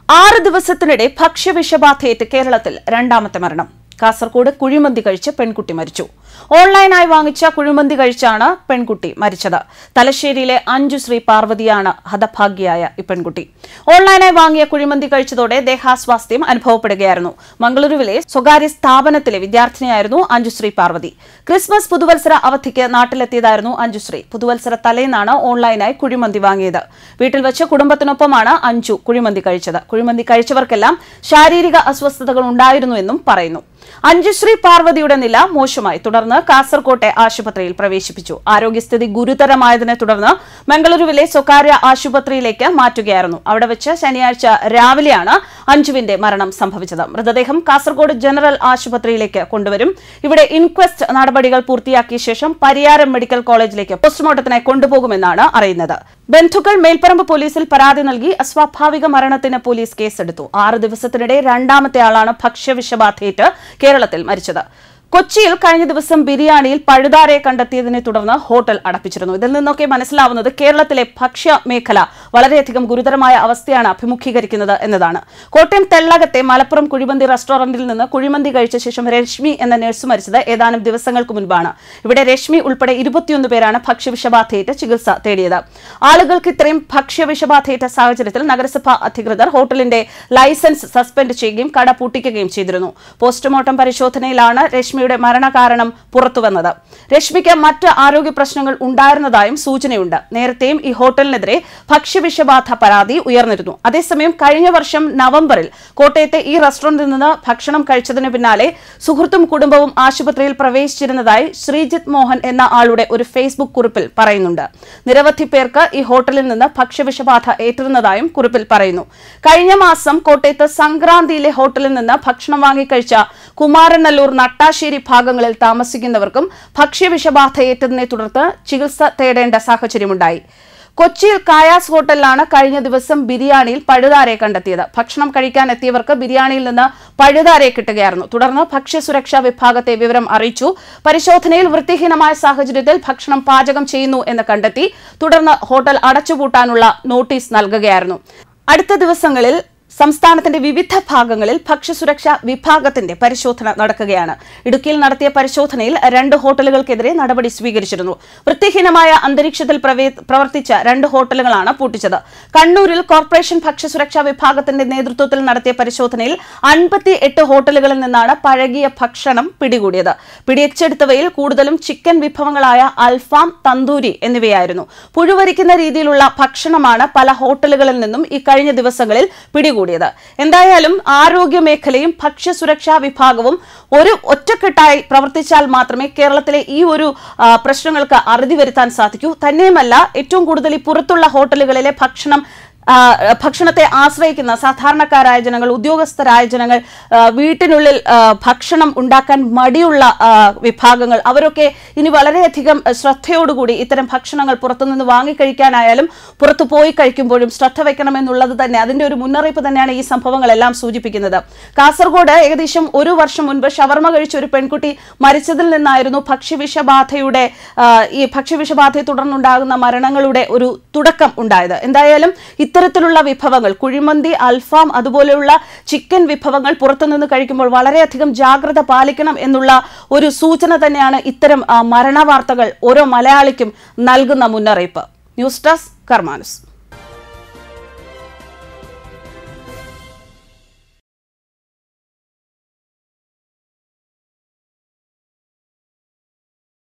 ആറ് ദിവസത്തിനിടെ ഭക്ഷ്യവിഷബാധയേറ്റ് കേരളത്തിൽ രണ്ടാമത്തെ മരണം കാസർഗോഡ് കുഴിമന്തി കഴിച്ച് പെൺകുട്ടി മരിച്ചു ഓൺലൈനായി വാങ്ങിച്ച കുഴിമന്തി കഴിച്ചാണ് പെൺകുട്ടി മരിച്ചത് തലശ്ശേരിയിലെ അഞ്ചു ശ്രീ പാർവതിയാണ് ഹതഭാഗ്യയായ ഈ പെൺകുട്ടി ഓൺലൈനായി വാങ്ങിയ കുഴിമന്തി കഴിച്ചതോടെ ദേഹാസ്വാസ്ഥ്യം അനുഭവപ്പെടുകയായിരുന്നു മംഗളൂരുവിലെ സ്വകാര്യ സ്ഥാപനത്തിലെ വിദ്യാർത്ഥിനിയായിരുന്നു അഞ്ജുശ്രീ പാർവതി ക്രിസ്മസ് പുതുവത്സര അവധിക്ക് നാട്ടിലെത്തിയതായിരുന്നു അഞ്ജുശ്രീ പുതുവത്സര തലേന്നാണ് ഓൺലൈനായി കുഴിമന്തി വാങ്ങിയത് വീട്ടിൽ വെച്ച് കുടുംബത്തിനൊപ്പമാണ് അഞ്ജു കുഴിമന്തി കഴിച്ചത് കുഴിമന്തി കഴിച്ചവർക്കെല്ലാം ശാരീരിക അസ്വസ്ഥതകൾ ഉണ്ടായിരുന്നുവെന്നും പറയുന്നു അഞ്ജുശ്രീ പാർവതിയുടെ നില മോശമായി തുടർന്ന് കാസർകോട്ടെ ആശുപത്രിയിൽ പ്രവേശിപ്പിച്ചു ആരോഗ്യസ്ഥിതി ഗുരുതരമായതിനെ തുടർന്ന് മംഗളൂരുവിലെ സ്വകാര്യ ആശുപത്രിയിലേക്ക് മാറ്റുകയായിരുന്നു അവിടെ വെച്ച് ശനിയാഴ്ച രാവിലെയാണ് അഞ്ജുവിന്റെ മരണം സംഭവിച്ചത് മൃതദേഹം കാസർഗോഡ് ജനറൽ ആശുപത്രിയിലേക്ക് കൊണ്ടുവരും ഇവിടെ ഇൻക്വസ്റ്റ് നടപടികൾ പൂർത്തിയാക്കിയ ശേഷം പരിയാരം മെഡിക്കൽ കോളേജിലേക്ക് പോസ്റ്റ്മോർട്ടത്തിനായി കൊണ്ടുപോകുമെന്നാണ് അറിയുന്നത് ബന്ധുക്കൾ മേൽപ്പറമ്പ് പോലീസിൽ പരാതി നൽകി അസ്വാഭാവിക മരണത്തിന് പോലീസ് കേസെടുത്തു ആറ് ദിവസത്തിനിടെ രണ്ടാമത്തെ ആളാണ് ഭക്ഷ്യവിഷബാധയേറ്റ് കേരളത്തിൽ മരിച്ചത് കൊച്ചിയിൽ കഴിഞ്ഞ ദിവസം ബിരിയാണിയിൽ പഴുതാരെ കണ്ടെത്തിയതിനെ തുടർന്ന് ഹോട്ടൽ അടപ്പിച്ചിരുന്നു ഇതിൽ നിന്നൊക്കെ മനസ്സിലാവുന്നത് കേരളത്തിലെ ഭക്ഷ്യ മേഖല വളരെയധികം ഗുരുതരമായ അവസ്ഥയാണ് അഭിമുഖീകരിക്കുന്നത് എന്നതാണ് കോട്ടയം തെള്ളകത്തെ മലപ്പുറം കുഴിമന്തി റെസ്റ്റോറന്റിൽ നിന്ന് കുഴിമന്തി കഴിച്ച ശേഷം രശ്മി എന്ന നഴ്സ് മരിച്ചത് ഏതാനും ദിവസങ്ങൾക്ക് മുൻപാണ് ഇവിടെ രശ്മി ഉൾപ്പെടെ ഇരുപത്തിയൊന്ന് പേരാണ് ഭക്ഷ്യവിഷബാധയേറ്റ് ചികിത്സ തേടിയത് ആളുകൾക്ക് ഇത്രയും ഭക്ഷ്യവിഷബാധയേറ്റ സാഹചര്യത്തിൽ നഗരസഭാ അധികൃതർ ഹോട്ടലിന്റെ ലൈസൻസ് സസ്പെൻഡ് ചെയ്യുകയും കട പൂട്ടിക്കുകയും ചെയ്തിരുന്നു പോസ്റ്റ്മോർട്ടം പരിശോധനയിലാണ് രശ്മിയുടെ മരണകാരണം പുറത്തുവന്നത് രശ്മിക്ക് മറ്റ് ആരോഗ്യ പ്രശ്നങ്ങൾ ഉണ്ടായിരുന്നതായും സൂചനയുണ്ട് നേരത്തെയും ഈ ഹോട്ടലിനെതിരെ ഭക്ഷ്യവിഷബാധ പരാതി ഉയർന്നിരുന്നു അതേസമയം കഴിഞ്ഞ വർഷം നവംബറിൽ കോട്ടയത്തെ ഈ റെസ്റ്റോറന്റിൽ നിന്ന് ഭക്ഷണം കഴിച്ചതിന് പിന്നാലെ സുഹൃത്തും കുടുംബവും ആശുപത്രിയിൽ പ്രവേശിച്ചിരുന്നതായി ശ്രീജിത്ത് മോഹൻ എന്ന ആളുടെ ഒരു ഫേസ്ബുക്ക് കുറിപ്പിൽ പറയുന്നുണ്ട് നിരവധി പേർക്ക് ഈ ഹോട്ടലിൽ നിന്ന് ഭക്ഷ്യവിഷബാധ ഏറ്റിരുന്നതായും കുറിപ്പിൽ പറയുന്നു കഴിഞ്ഞ മാസം കോട്ടയത്ത് സംക്രാന്തിയിലെ ഹോട്ടലിൽ നിന്ന് ഭക്ഷണം വാങ്ങിക്കഴിച്ച കുമാരനല്ലൂർ നട്ടാശ്ശേരി ഭാഗങ്ങളിൽ താമസിക്കുന്നവർക്കും ഭക്ഷ്യവിഷബാധയേറ്റതിനെ തുടർന്ന് ചികിത്സ തേടേണ്ട സാഹചര്യമുണ്ടായി കൊച്ചിയിൽ കായാസ് ഹോട്ടലിലാണ് കഴിഞ്ഞ ദിവസം ബിരിയാണിയിൽ പഴുതാരെ കണ്ടെത്തിയത് ഭക്ഷണം കഴിക്കാൻ എത്തിയവർക്ക് ബിരിയാണിയിൽ നിന്ന് പഴുതാരെ കിട്ടുകയായിരുന്നു തുടർന്ന് ഭക്ഷ്യസുരക്ഷാ വിഭാഗത്തെ വിവരം അറിയിച്ചു പരിശോധനയിൽ വൃത്തിഹീനമായ സാഹചര്യത്തിൽ ഭക്ഷണം പാചകം ചെയ്യുന്നു എന്ന് കണ്ടെത്തി തുടർന്ന് ഹോട്ടൽ അടച്ചുപൂട്ടാനുള്ള നോട്ടീസ് നൽകുകയായിരുന്നു അടുത്ത ദിവസങ്ങളിൽ സംസ്ഥാനത്തിന്റെ വിവിധ ഭാഗങ്ങളിൽ ഭക്ഷ്യസുരക്ഷാ വിഭാഗത്തിന്റെ പരിശോധന നടക്കുകയാണ് ഇടുക്കിയിൽ നടത്തിയ പരിശോധനയിൽ രണ്ട് ഹോട്ടലുകൾക്കെതിരെ നടപടി സ്വീകരിച്ചിരുന്നു വൃത്തിഹീനമായ അന്തരീക്ഷത്തിൽ പ്രവേ- പ്രവർത്തിച്ച രണ്ട് ഹോട്ടലുകളാണ് പൂട്ടിച്ചത് കണ്ണൂരിൽ കോർപ്പറേഷൻ ഭക്ഷ്യസുരക്ഷാ വിഭാഗത്തിന്റെ നേതൃത്വത്തിൽ നടത്തിയ പരിശോധനയിൽ അൻപത്തി എട്ട് ഹോട്ടലുകളിൽ നിന്നാണ് പഴകിയ ഭക്ഷണം പിടികൂടിയത് പിടിച്ചെടുത്തവയിൽ കൂടുതലും ചിക്കൻ വിഭവങ്ങളായ അൽഫാം തന്തൂരി എന്നിവയായിരുന്നു പുഴുവരിക്കുന്ന രീതിയിലുള്ള ഭക്ഷണമാണ് പല ഹോട്ടലുകളിൽ നിന്നും ഈ കഴിഞ്ഞ ദിവസങ്ങളിൽ പിടികൂടിയത് എന്തായാലും ആരോഗ്യ മേഖലയും ഭക്ഷ്യസുരക്ഷാ വിഭാഗവും ഒരു ഒറ്റക്കെട്ടായി പ്രവർത്തിച്ചാൽ മാത്രമേ കേരളത്തിലെ ഈ ഒരു ആ, പ്രശ്നങ്ങൾക്ക് അറുതി വരുത്താൻ സാധിക്കൂ തന്നെയുമല്ല ഏറ്റവും കൂടുതൽ ഈ പുറത്തുള്ള ഹോട്ടലുകളിലെ ഭക്ഷണം ആ, ഭക്ഷണത്തെ ആശ്രയിക്കുന്ന സാധാരണക്കാരായ ജനങ്ങൾ ഉദ്യോഗസ്ഥരായ ജനങ്ങൾ ആ, വീട്ടിനുള്ളിൽ ആ, ഭക്ഷണം ഉണ്ടാക്കാൻ മടിയുള്ള ആ, വിഭാഗങ്ങൾ അവരൊക്കെ ഇനി വളരെയധികം ശ്രദ്ധയോടുകൂടി ഇത്തരം ഭക്ഷണങ്ങൾ പുറത്തുനിന്ന് വാങ്ങിക്കഴിക്കാനായാലും പുറത്തു പോയി കഴിക്കുമ്പോഴും ശ്രദ്ധ വെക്കണമെന്നുള്ളത് തന്നെ അതിന്റെ ഒരു മുന്നറിയിപ്പ് തന്നെയാണ് ഈ സംഭവങ്ങളെല്ലാം സൂചിപ്പിക്കുന്നത് കാസർഗോഡ് ഏകദേശം ഒരു വർഷം മുൻപ് ഷവർമ കഴിച്ച ഒരു പെൺകുട്ടി മരിച്ചതിൽ നിന്നായിരുന്നു ഭക്ഷ്യവിഷബാധയുടെ ആ, ഈ ഭക്ഷ്യവിഷബാധയെ തുടർന്നുണ്ടാകുന്ന മരണങ്ങളുടെ ഒരു തുടക്കം ഉണ്ടായത് എന്തായാലും ഇത്തരത്തിലുള്ള വിഭവങ്ങൾ കുഴിമന്തി അൽഫാം അതുപോലെയുള്ള ചിക്കൻ വിഭവങ്ങൾ പുറത്തുനിന്ന് കഴിക്കുമ്പോൾ വളരെയധികം ജാഗ്രത പാലിക്കണം എന്നുള്ള ഒരു സൂചന തന്നെയാണ് ഇത്തരം ആ, മരണവാർത്തകൾ ഓരോ മലയാളിക്കും നൽകുന്ന മുന്നറിയിപ്പ് ന്യൂസ് ഡെസ്ക് കർമാനുസ്